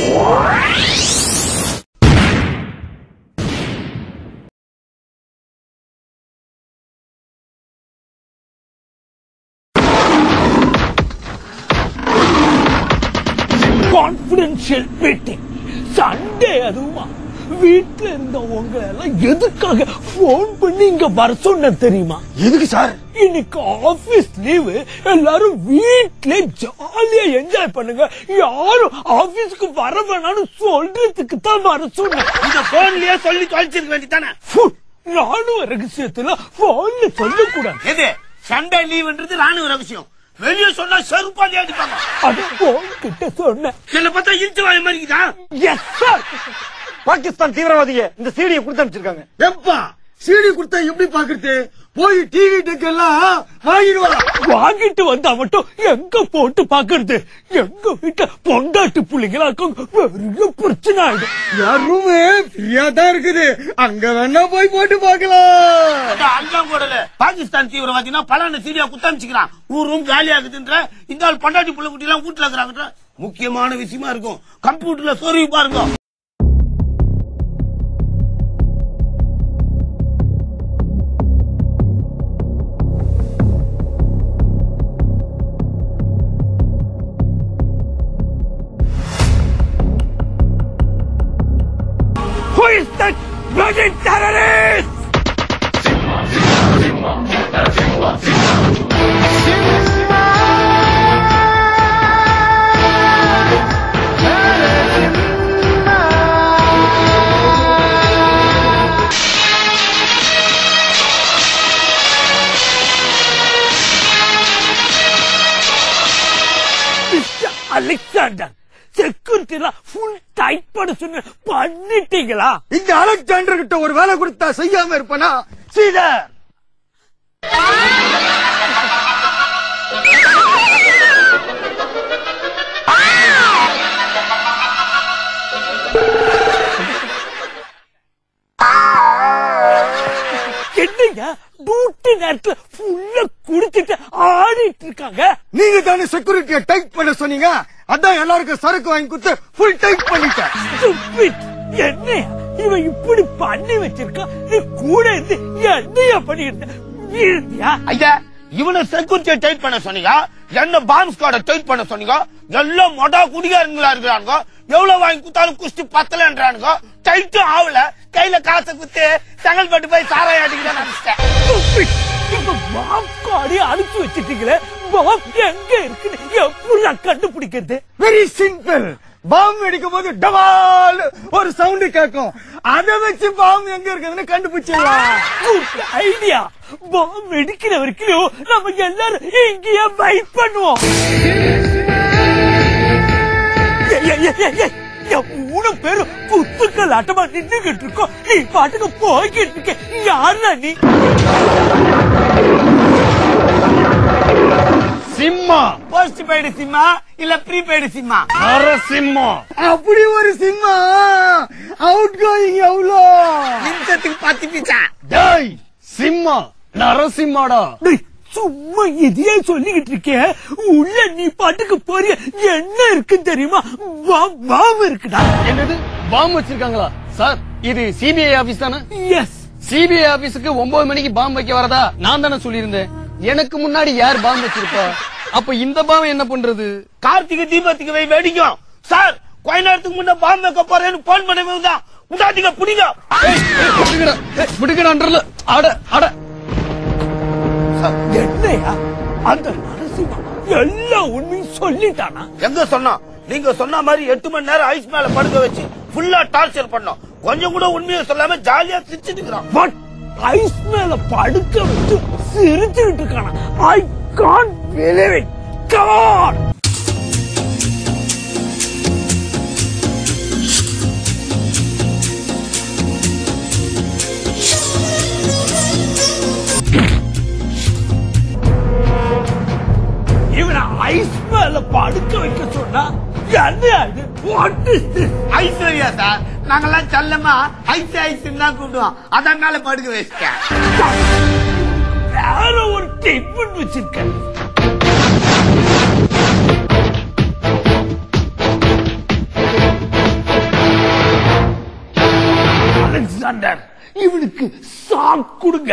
Confidential meeting Sunday அதுவுமா வீட்டுல இருந்த உங்களை எல்லாம் எதுக்காக போன் பண்ணி இங்க வர சொன்ன தெரியுமா எதுக்கு சார் இன்னைக்கு ஆபீஸ் லீவு எல்லாரும் வீட்ல ஜாலியா என்ஜாய் பண்ணுங்க யாரும் ஆபீஸ்க்கு வர வேணாம்னு சொல்றதுக்கு தான் வர சொன்னேன் இந்த போன்லயே சொல்லி தொலைச்சிருக்க வேண்டியதானே ஃபு, ராணுவ ரகசியத்துல போன்ல சொல்லக்கூடாது எது சண்டே லீவ்ன்றது ராணுவ ரகசியம் வெளியே சொன்னா செருப்பாதி அடிப்பாங்க அது போன் கிட்ட சொன்னேன் என்ன பார்த்தா இழுத்து வாய மாதிரிக்குதா எஸ் சார் பாகிஸ்தான் தீவிரவாதிய இந்த சீடியை கொடுத்து அனுப்பிச்சிருக்காங்க எப்பா சீடி கொடுத்தா எப்படி பாக்குறது போய் டிவி டெக் எல்லாம் வாங்கிடுவாங்க வாங்கிட்டு வந்தா மட்டும் எங்க போட்டு பாக்குறது எங்க வீட்டுல பொண்டாட்டு புள்ளைங்களாக்கும் பெரிய பிரச்சனை ஆயிடும் என் ரூமு ஃப்ரீயா தான் இருக்குது அங்க வேணா போய் போட்டு பார்க்கலாம் அஞ்சாம் கூடல பாகிஸ்தான் தீவிரவாதினா பலான சீரியா குத்தமிச்சுக்கிறான் ஊர் ரூம் காலி ஆகுதுன்ற இந்த ஆள் பொண்டாட்டி புள்ள குட்டி எல்லாம் வீட்டுல இருக்கிறாங்கன்ற முக்கியமான விஷயமா இருக்கும் கம்ப்யூட்டர்ல சொருவி பாருங்க Who is that bloody terrorist? Mr. Alexander, security full tight பண்ண சொன்ன பண்ணிட்டீங்களா இந்த அலெக்சாண்டர் கிட்ட ஒரு வேலை கொடுத்தா செய்யாம இருப்பனா சீதர் என்னங்க டியூட்டி நேரத்துல ஃபுல்லா குடிச்சிட்டு ஆடிட்டு இருக்காங்க நீங்க தானே செக்யூரிட்டியை டைட் பண்ண சொன்னீங்க அதான் எல்லாருக்கும் சரக்கு வாங்கி கொடுத்து ஃபுல் டைட் பண்ணிட்டேன் Stupid. என்ன இவன் இப்படி பண்ணி வச்சிருக்கான் நீ கூட இருந்து என்னையா பண்ணிருந்த இருந்தியா ஐயா இவனை செக்யூரிட்டியை டைட் பண்ண சொன்னீங்க என்ன பாம்பு ஸ்குவாட டைட் பண்ண சொன்னீங்க எல்லாம் மொடா குடிகாரங்களா இருக்கிறாங்க எவ்வளவு வாங்கி குத்தாலும் குஸ்தி பத்தலன்றானுங்க டைட்டும் ஆகல கையில காசை குத்து செங்கல்பட்டு போய் சாராயம் அடிக்கிறேன் நினைச்சிட்டேன் Stupid. இப்ப பாம் காடி அனுப்பி வச்சிட்டீங்களே பாம் எங்க இருக்குன்னு எப்படி நான் கண்டுபிடிக்கிறது வெரி சிம்பிள் பாம்பு வெடிக்கும் போது டபால் ஒரு சவுண்ட் கேட்கும் அதை வச்சு பாம்பு எங்க இருக்குதுன்னு கண்டுபிடிச்சிடலாம் குட் ஐடியா பாம் வெடிக்கிற வரைக்கும் நம்ம எல்லாரும் இங்கேயே வெயிட் பண்ணுவோம் ஏய், ஏய், ஏய், ஏய், ஏய். என் மூணு பேரும் குத்துக்கள் ஆட்டமா நின்னுகிட்டு இருக்கோம் நீ பாட்டுக்கு போய்கிட்டு இருக்க யாருடா நீ சிம்மா போஸ்ட் பெய்டு சிம்மா இல்ல ப்ரீபெய்டு சிம்மா நரசிம்மம் அப்படி ஒரு சினிமா அவுட் கோயிங் எவ்வளோ நிமிஷத்துக்கு பத்து பீச்சா டேய் சிம்மா நரசிம்மாடா டேய், சும்மா இதையே சொல்லிக்கிட்டு இருக்கேன் உள்ள நீ பாட்டுக்கு போறிய என்ன இருக்கு தெரியுமா பாம் பாம் இருக்குடா என்னது பாம்பு வச்சிருக்காங்களா சார் இது சிபிஐ ஆபீஸ் தானே எஸ் சிபிஐ ஆபீஸுக்கு ஒன்பது மணிக்கு பாம்பு வைக்க வரதா நான் தானே சொல்லியிருந்தேன் எனக்கு முன்னாடி யார் பாம்பு வச்சிருப்பா அப்ப இந்த பாம்பு என்ன பண்றது கார்த்திகை தீபத்துக்கு வை வெடிக்கும் சார் கொஞ்ச நேரத்துக்கு முன்ன பாம்பு வைக்க போறேன்னு போன் பண்ணவே தான் உண்டாதிங்க புடிங்க விடுங்கடா ஏய், விடுங்கடான்றல அட அட என்னையா அந்த நரசிம்மா எல்லா உண்மையும் சொல்லிட்டானா எங்க சொன்னோம் நீங்க சொன்ன மாதிரி எட்டு மணி நேரம் ஐஸ் மேல படுக்க வச்சு ஃபுல்லா டார்ச்சர் பண்ணோம் கொஞ்சம் கூட உண்மையை சொல்லாம ஜாலியா சிரிச்சிட்டு இருக்கிறோம் பட் ஐஸ் மேல படுக்க வச்சு சிரிச்சுக்கிட்டு இருக்கானா I can't believe it god இவனை ஐஸ் மேல படுக்க வைக்க சொன்னா என்ன அது what is this Aishwarya sir நாங்கெல்லாம் செல்லமா ஐஸ் ஐஸ் தான் கூப்பிடுவோம் அதான் மேல படுக்க வச்சிட்டேன் வேற ஒரு ட்ரீட்மெண்ட் வச்சிருக்கேன் அண்டர் இவனுக்கு சாக் கொடுங்க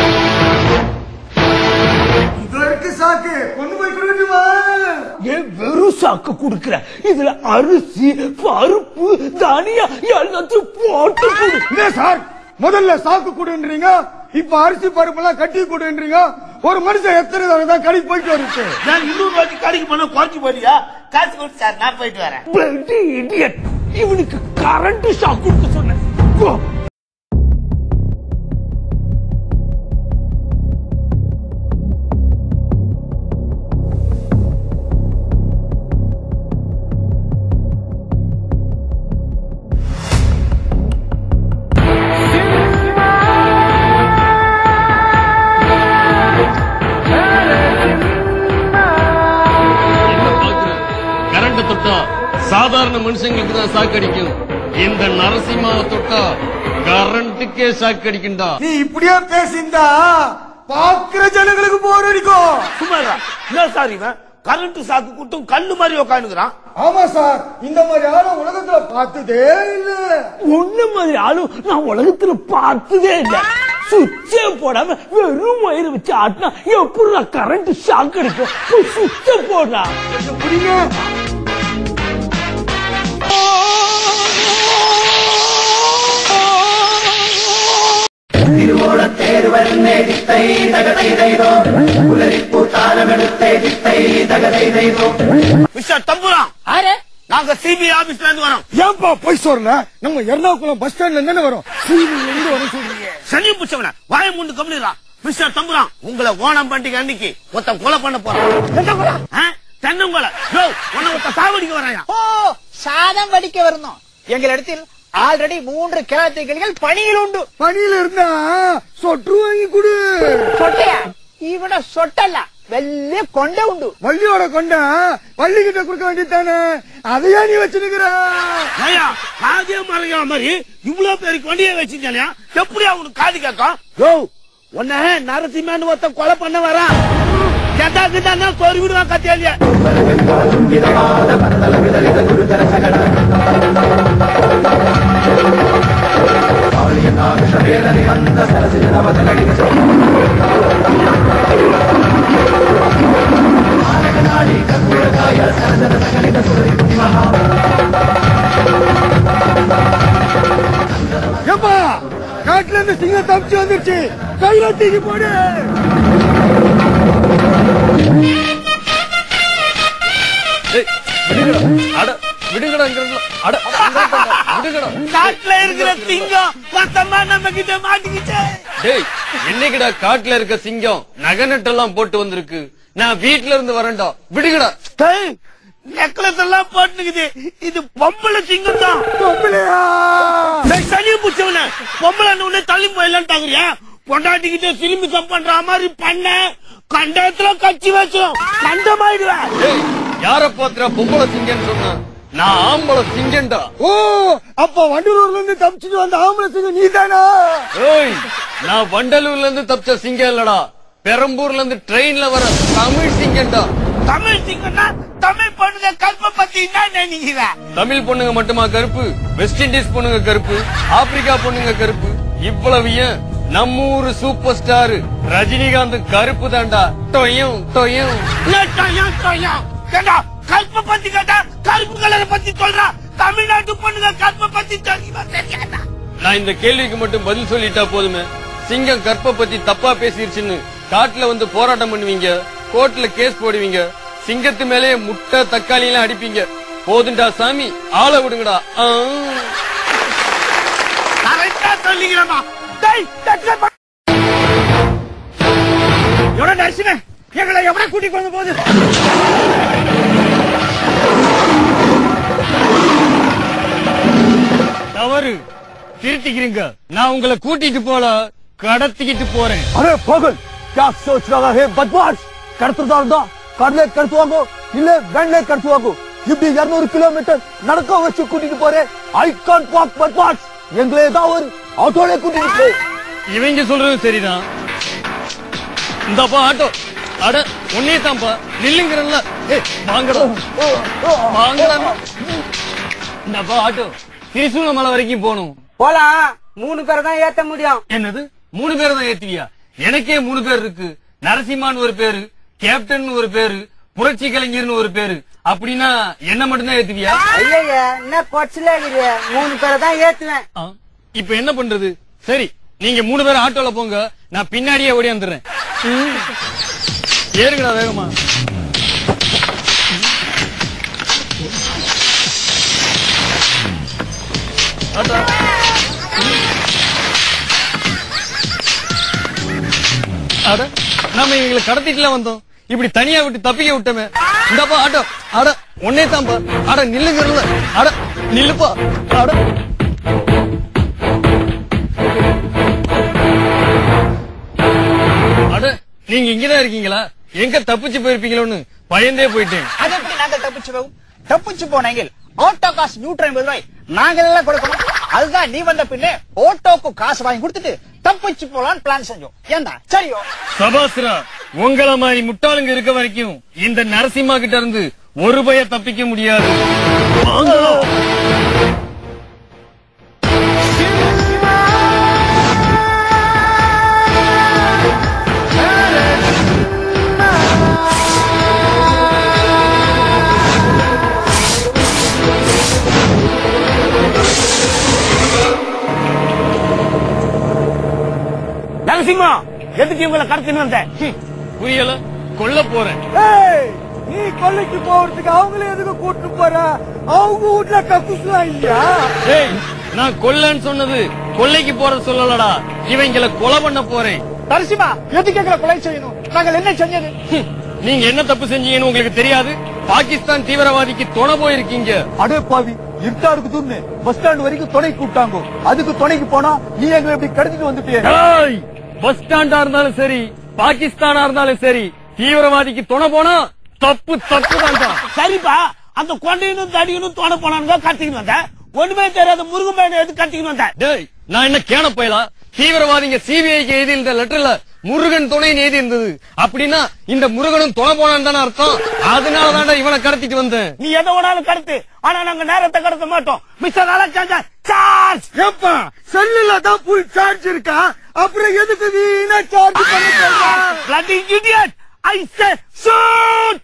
இதற்கு சாக்கு கொண்டு போய் கொடுக்கட்டுமா ஏன் வெறும் சாக்கு கொடுக்கிற இதுல அரிசி பருப்பு தனியா எல்லாத்தையும் போட்டு கொடு இல்ல சார் முதல்ல சாக்கு கொடுன்றீங்க இப்ப அரிசி பருப்பு எல்லாம் கட்டி கொடுன்றீங்க ஒரு மனுஷன் எத்தனை தடவை தான் கடைக்கு போயிட்டு வருது நான் இன்னொரு வாட்டி கடைக்கு போனா குறைச்சு போறியா காசு கொடுத்து சார் நான் போயிட்டு வரேன் Bloody idiot. இவனுக்கு கரண்ட் ஷாக் கொடுக்க சொன்னேன் Go. என்ன பாக்குற கரண்ட தொட்டா சாதாரண மனுஷங்களுக்கு தான் சாக்கடிக்கும் இந்த நரசிம்மாவை தொட்டா கரண்ட்டுக்கே சாக்கடிக்கும்டா நீ இப்படியே பேசிந்தா பாக்குற ஜனங்களுக்கு போர் அடிக்கும் சும்மாடா என்ன சார் இவன் கரண்ட் சாக்கு கூட்டம் கல்லு மாதிரி உட்காந்துக்கிறான் ஆமா சார் இந்த மாதிரி ஆள உலகத்துல பார்த்ததே இல்ல உன்ன மாதிரி ஆளும் நான் உலகத்துல பார்த்ததே இல்ல சுவிட்சே போடாம வெறும் வயிறு வச்சு ஆட்டினா எப்படி கரண்ட் ஷாக் அடிக்கும் போய் சுவிட்ச போடுறா புரியுங்க மிஸ்டர் தம்புரான் நாங்க சிபிஐ ஆபீஸ்ல இருந்து வரோம் ஏன்பா போய் சொல்ற நம்ம எர்ணாகுளம் பஸ் ஸ்டாண்ட்ல இருந்து வரோம் சீனி எங்க வர சொல்றீங்க சனி புச்சவன வாய மூண்டு கம்மிடா மிஸ்டர் தம்புரான் உங்களை ஓணம் பண்டிகை அன்னைக்கு ஒருத்தன் கொலை பண்ண போறான் ஆ? தென்னங்கொலை யோ, உன்னை ஒருத்தன் சாவடிக்க வராயா ஓ சாதம் வடிக்க வரணும் எங்களிடத்தில் ஆல்ரெடி மூன்று கிராத்திகள் பணியில் உண்டு பணியில இருந்தா சொட்டு வாங்கி கொடு சொட்டையா இவன சொட்டல்ல வெள்ளி கொண்ட உண்டு வள்ளியோட கொண்டா வள்ளி கிட்ட கொடுக்க வேண்டியதானே அதையா நீ வச்சிருக்கிற ஐயா காதே மறையா மாதிரி இவ்வளவு பேருக்கு வண்டியை வச்சிருந்தானியா எப்படி அவனுக்கு காது கேட்கும் யோ உன்ன நரசிம்மன் ஒருத்தன் கொலை பண்ண வரான் எதாக்கு தானே சொறி விடுவான் கத்தியாலியா ஏப்பா காட்டுல இருந்து சிங்கம் தப்பிச்சு வந்துருச்சு கையில தூக்கி போடு அட விடுங்கடா இங்க இருந்து. அட விடுங்கடா காட்டுல இருக்கிற சிங்கம் மொத்தமா நம்ம கிட்ட மாட்டிக்கிச்சே டேய் என்னைக்குடா காட்டுல இருக்க சிங்கம் நகை நட்டெல்லாம் போட்டு வந்திருக்கு நான் வீட்ல இருந்து வரேன்டா விடுங்கடா நெக்லஸ் எல்லாம் போட்டுக்குது இது பொம்பளை சிங்கம் தான் பொம்பளையா சனி புச்சவன பொம்பளை உடனே தள்ளி போயிடலான்ட்டாங்கறியா பொண்டாட்டிக்கிட்ட சிலிம்பி சம் பண்ற மாதிரி பண்ண கண்டத்துல கட்சி வச்சிடும் கண்டமாயிடுவேன் டேய் யார பாத்திரா பொம்பளை சிங்கம்னு சொன்னா நான் ஆம்பளை சிங்கம்டா ஓ அப்ப வண்டலூர்ல இருந்து தப்பிச்சுட்டு வந்த ஆம்பளை சிங்கம் நீதானா ஏய் நான் வண்டலூர்ல இருந்து தப்பிச்ச சிங்கம் இல்லடா பெரம்பூர்ல இருந்து ட்ரெயின்ல வர தமிழ் சிங்கம்டா தமிழ் சிங்கம்னா தமிழ் பொண்ணுங்க கல்ப பத்தி என்ன நினைக்கிற தமிழ் பொண்ணுங்க மட்டுமா கருப்பு வெஸ்ட் இண்டீஸ் பொண்ணுங்க கருப்பு ஆப்பிரிக்கா பொண்ணுங்க கருப்பு இவ்வளவு ஏன் நம்ம ஊரு சூப்பர் ஸ்டார் ரஜினிகாந்த் கருப்பு தான்டா டொயும் டொயும் டொயம், டொயம். கேட்டா கல்ப பத்தி கேட்டா கருப்பு கலரை பத்தி சொல்றா தமிழ்நாட்டு பொண்ணுங்க கல்ப பத்தி தெரியுமா தெரியாதா நான் இந்த கேள்விக்கு மட்டும் பதில் சொல்லிட்டா போதுமே சிங்கம் கற்ப பத்தி தப்பா பேசிருச்சுன்னு காட்டுல வந்து போராட்டம் பண்ணுவீங்க கோர்ட்ல கேஸ் போடுவீங்க சிங்கத்து மேலே முட்டை தக்காளி எல்லாம் அடிப்பீங்க போதுண்டா சாமி ஆளை விடுங்கடா ஆ. கரெக்டா சொல்லிக்கிறமா டேய் டக்ல ப- எவன நரசிங்க எங்களை எவன கூட்டிட்டு வந்து போகுது தவறு திருத்திக்கிறீங்க நான் உங்களை கூட்டிட்டு போல கடத்திக்கிட்டு போறேன் அரே போகல் क्या सोच रहा है बदमाश கடத்துறதா இருந்தா கடலே கடத்துவாங்க இல்ல வெண்ணே கடத்துவாங்க இப்படி இருநூறு கிலோமீட்டர் நடக்க வச்சு கூட்டிட்டு போறேன் ஐ கான் வாக் பத்மாஷ் எங்களை ஏதாவது ஒரு ஆட்டோல கூட்டிட்டு போ இவங்க சொல்றது சரிதான் இந்தாப்பா ஆட்டோ அட உன்னே தான்ப்பா நில்லுங்கிறல்ல ஏய், வாங்கடா வாங்கடா இந்தாப்பா ஆட்டோ திரிசூல மலை வரைக்கும் போகணும் போலாம் மூணு பேரை தான் ஏத்த முடியும் என்னது மூணு பேரை தான் ஏத்துவியா எனக்கே மூணு பேர் இருக்கு நரசிம்மான்னு ஒரு பேரு கேப்டன் ஒரு பேரு புரட்சி கலைஞர்னு ஒரு பேரு அப்படின்னா என்ன மட்டும்தான் ஏத்துவியா ஐயா என்ன கொச்சல இருக்குது மூணு பேரை தான் ஏத்துவேன் ஆ, இப்ப என்ன பண்றது சரி நீங்க மூணு பேரும் ஆட்டோல போங்க நான் பின்னாடியே ஓடி வந்துடுறேன் ஏறுங்கடா வேகமா அடா. அட நாம எங்களை கடத்திட்டுல வந்தோம் இப்படி தனியா விட்டு தப்பிக்க விட்டோமே இந்தாப்பா ஆட்டோ அட ஒன்னே தான்ப்பா அட நில்லுங்க அட நில்லுப்பா அட அட நீங்க இங்கதான் இருக்கீங்களா எங்க தப்பிச்சு போயிருப்பீங்களோன்னு பயந்தே போயிட்டேன் அது எப்படி நாங்கள் தப்பிச்சு போவோம் தப்பிச்சு போனீங்க ஆட்டோ காசு நூற்றி ஐம்பது ரூபாய் நாங்கள் எல்லாம் கொடுக்கணும் அதுதான் நீ வந்த பின்னே ஆட்டோக்கு காசு வாங்கி கொடுத்துட்டு தப்பிச்சு போலான்னு பிளான் செஞ்சோம் ஏண்டா சரியோ சபாஸ்ரா உங்கள மாதிரி முட்டாளுங்க இருக்க வரைக்கும் இந்த நரசிம்மா கிட்ட இருந்து ஒரு பய தப்பிக்க முடியாது நரசிம்மா எதுக்கு இவங்களை கடத்தின்னு வந்த புரியல கொல்ல போறேன் ஏய், நீ கொல்லைக்கு போறதுக்கு அவங்கள எதுக்கு கூட்டு போற அவங்க வீட்டுல கக்குஸ்லாம் இல்லையா ஏய் நான் கொல்லன்னு சொன்னது கொல்லைக்கு போற சொல்லலடா இவங்களை கொலை பண்ண போறேன் நரசிம்மா எதுக்கு எங்களை கொலை செய்யணும் நாங்கள் என்ன செஞ்சது ஹம், நீங்க என்ன தப்பு செஞ்சீங்கன்னு உங்களுக்கு தெரியாது பாகிஸ்தான் தீவிரவாதிக்கு துணை போயிருக்கீங்க அடே பாவி இருட்டா இருக்குதுன்னு பஸ் ஸ்டாண்ட் வரைக்கும் துணை கூப்பிட்டாங்க அதுக்கு துணைக்கு போனா நீ எங்களை இப்படி கடத்திட்டு வந்துட்டியே ஏய், பஸ் ஸ்டாண்டா இருந்தாலும் சரி பாகிஸ்தானா இருந்தாலும் சரி தீவிரவாதிக்கு துணை போனா தப்பு தப்பு தான்டா சரிப்பா அந்த கொண்டையனும் தடியனும் தோண போனானுங்க கத்திக்கிட்டு வந்த ஒண்ணுமே தெரியாத முருகன் பையனை எடுத்து கத்திக்கிட்டு வந்த டேய் நான் என்ன கேன போயலா தீவிரவாதிங்க சிபிஐக்கு எழுதி இந்த லெட்டர்ல முருகன் துணை எழுதி இருந்தது அப்படின்னா இந்த முருகனும் துணை போனான்னு தானே அர்த்தம் அதனால தான்டா இவனை கடத்திட்டு வந்தேன் நீ எதை வேணாலும் கடத்து ஆனா நாங்க நேரத்தை கடத்த மாட்டோம் மிஸ்டர் அலெக்சாண்டர் சார்ஜ் ஏப்பா செல்லுல தான் ஃபுல் சார்ஜ் இருக்கா அப்புறம் எதுக்கு வீணா சார்ஜ் பண்ண சொல்ற bloody idiot I say shoot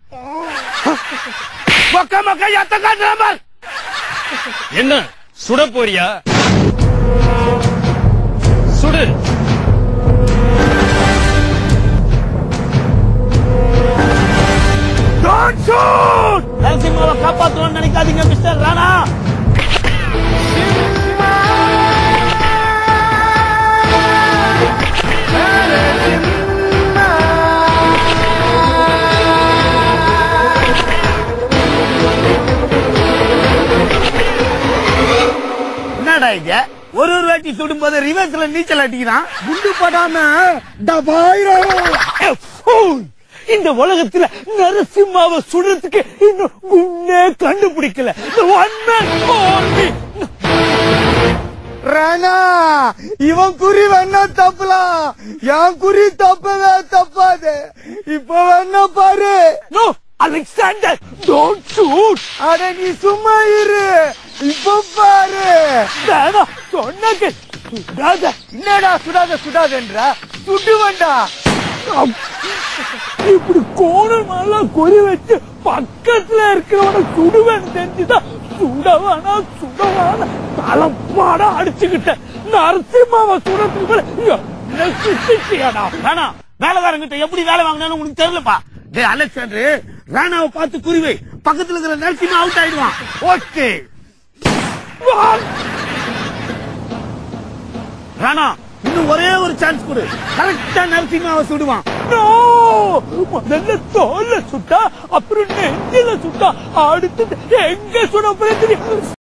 மொக்க மொக்க எத்த காட்டுறாமல் என்ன சுட போறியா சுடு Don't shoot நரசிம்மாவை காப்பாற்றணும்னு நினைக்காதீங்க மிஸ்டர் ராணா என்னடா இது ஒரு ஒரு வாட்டி சுடும்போது ரிவர்ஸ்ல நீச்சல் அடிக்கிறான் குண்டு படாம டபாயிரம் ஏய், ஃபூய். இந்த உலகத்துல நரசிம்மாவை சுடுறதுக்கு இன்னும் குண்டே கண்டுபிடிக்கல The one man only. Rana இவன் குறி வேணா தப்பலாம் என் குறி தப்பவே தப்பாது இப்ப வேணா பாரு No, Alexander, don't shoot. அட நீ சும்மா இரு இப்ப பாரு வேணாம், சொன்னா கேளு. சுடாத. என்னடா சுடாத சுடாதன்ற சுட்டு வேண்டா இப்படி கோணமெல்லாம் குறி வச்சு பக்கத்துல இருக்கிறவன சுடுவேன் தெரிஞ்சுதான் சுடவானா சுடவானா தலைப்பாடா அடிச்சுக்கிட்டேன் நரசிம்மாவை சுடத்துக்கு மேல என்ன சித்திச்சியாடா வேணாம் வேலைக்காரங்கிட்ட எப்படி வேலை வாங்கினாலும் உனக்கு தெரியலப்பா டேய் அலெக்சாண்டர் ராணாவை பார்த்து குறிவை பக்கத்துல இருக்கிற நரசிம்மா அவுட் ஆயிடுவான் ஓகே ராணா இன்னும் ஒரே ஒரு சான்ஸ் கொடு கரெக்டா நரசிம்மாவை சுடுவான் முதல்ல தோல்ல சுட்டா அப்புறம் நெஞ்சில சுட்டா அடுத்தது எங்க சுட போறது தெரியும்